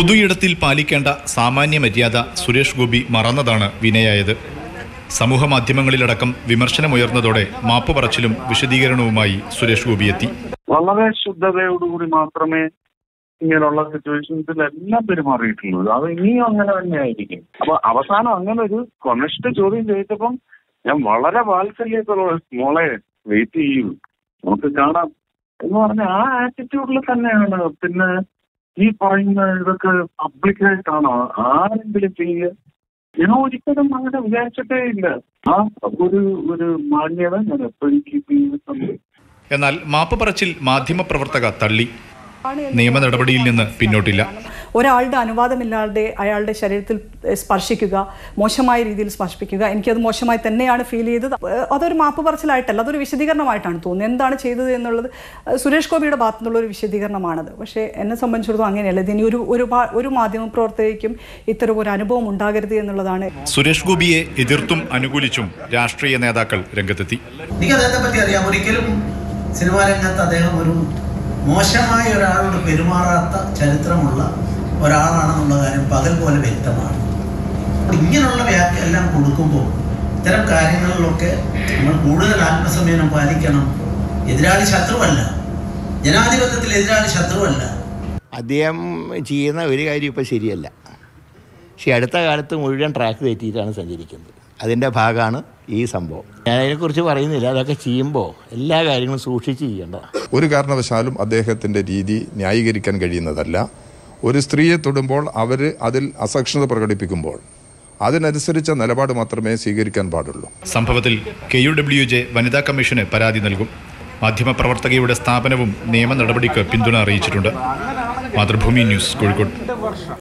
പൊതുയിടത്തിൽ പാലിക്കേണ്ട സാമാന്യ മര്യാദ സുരേഷ് ഗോപി മറന്നതാണ് വിനയായത് സമൂഹ മാധ്യമങ്ങളിലടക്കം വിമർശനമുയർന്നതോടെ മാപ്പ് പറച്ചിലും വിശദീകരണവുമായി സുരേഷ് ഗോപി എത്തി വളരെ ശുദ്ധതയോടുകൂടി മാത്രമേ ഇങ്ങനെയുള്ള സിറ്റുവേഷൻസിൽ എല്ലാം പെരുമാറിയിട്ടുള്ളൂ അത് ഇനിയും അങ്ങനെ തന്നെയായിരിക്കും അപ്പൊ അവസാനം അങ്ങനെ ഒരു കൊണിഷ്ഠ ചോദ്യം ചോദിച്ചപ്പം ഞാൻ വളരെ വാത്സല്യത്തോടെ മോളെ വെയിറ്റ് ചെയ്യൂ നമുക്ക് കാണാം എന്ന് പറഞ്ഞ ആ ആറ്റിറ്റ്യൂഡിൽ തന്നെയാണ് പിന്നെ ഈ പറയുന്ന ഇതൊക്കെ പബ്ലിക്കായിട്ടാണോ ആരെങ്കിലും ചെയ്യുക ഞാൻ ഒരിക്കലും അങ്ങനെ വിചാരിച്ചിട്ടേ ഇല്ല ആ ഒരു ഒരു മാന്യത ഞാൻ എപ്പോഴും കീപ്പ് ചെയ്യുന്നുണ്ട് എന്നാൽ മാപ്പ് പറച്ചിൽ മാധ്യമപ്രവർത്തക തള്ളി നിയമ നടപടിയിൽ നിന്ന് പിന്നോട്ടില്ല ഒരാളുടെ അനുവാദമില്ലാതെ അയാളുടെ ശരീരത്തിൽ ഏഹ്, സ്പർശിക്കുക മോശമായ രീതിയിൽ സ്പർശിപ്പിക്കുക എനിക്കത് മോശമായി തന്നെയാണ് ഫീൽ ചെയ്തത് ഏഹ്, അതൊരു മാപ്പ് പറച്ചിലായിട്ടല്ല അതൊരു വിശദീകരണമായിട്ടാണ് തോന്നുന്നത് എന്താണ് ചെയ്തത് എന്നുള്ളത് ഏഹ്, സുരേഷ് ഗോപിയുടെ ഭാഗത്തു നിന്നുള്ള ഒരു വിശദീകരണമാണത് പക്ഷേ എന്നെ സംബന്ധിച്ചിടത്തോളം അങ്ങനെയല്ല ഇതിനി ഒരു ഒരു പാ- ഒരു മാധ്യമപ്രവർത്തകയ്ക്കും ഇത്തരം ഒരു അനുഭവം ഉണ്ടാകരുത് എന്നുള്ളതാണ് സുരേഷ് ഗോപിയെ എതിർത്തും അനുകൂലിച്ചും രാഷ്ട്രീയ നേതാക്കൾ രംഗത്തെത്തി എനിക്ക് അദ്ദേഹത്തെ പറ്റി അറിയാം ഒരിക്കലും സിനിമാ രംഗത്ത് അദ്ദേഹം ഒരു മോശമായ ഒരാളോട് പെരുമാറാത്ത ചരിത്രമുള്ള ഒരാളാണെന്നുള്ള കാര്യം പകൽ പോലെ വ്യക്തമാണ് അപ്പോൾ ഇങ്ങനെയുള്ള വ്യാഖ്യ എല്ലാം കൊടുക്കുമ്പോൾ ഇത്തരം കാര്യങ്ങളിലൊക്കെ നമ്മൾ കൂടുതൽ ആത്മസംയമനം പാലിക്കണം എതിരാളി ശത്രുവല്ല ജനാധിപത്യത്തിൽ എതിരാളി ശത്രുവല്ല അദ്ദേഹം ചെയ്യുന്ന ഒരു കാര്യം ഇപ്പോൾ ശരിയല്ല പക്ഷേ അടുത്ത കാലത്ത് മുഴുവൻ ട്രാക്ക് തെറ്റിയിട്ടാണ് സഞ്ചരിക്കുന്നത് അതിൻ്റെ ഭാഗമാണ് ഈ സംഭവം ഞാൻ അതിനെക്കുറിച്ച് പറയുന്നില്ല അതൊക്കെ ചെയ്യുമ്പോൾ എല്ലാ കാര്യങ്ങളും സൂക്ഷിച്ച് ചെയ്യേണ്ടതാണ് ഒരു കാരണവശാലും അദ്ദേഹത്തിന്റെ രീതി ന്യായീകരിക്കാൻ കഴിയുന്നതല്ല ഒരു സ്ത്രീയെ തൊടുമ്പോൾ അവർ അതിൽ അസഹിഷ്ണുത പ്രകടിപ്പിക്കുമ്പോൾ അതിനനുസരിച്ച നിലപാട് മാത്രമേ സ്വീകരിക്കാൻ പാടുള്ളൂ സംഭവത്തിൽ കെ യു ഡബ്ല്യു ജെ വനിതാ കമ്മീഷന് പരാതി നൽകും മാധ്യമപ്രവർത്തകയുടെ സ്ഥാപനവും നിയമ നടപടിക്ക് പിന്തുണ അറിയിച്ചിട്ടുണ്ട് മാതൃഭൂമി ന്യൂസ് കോഴിക്കോട്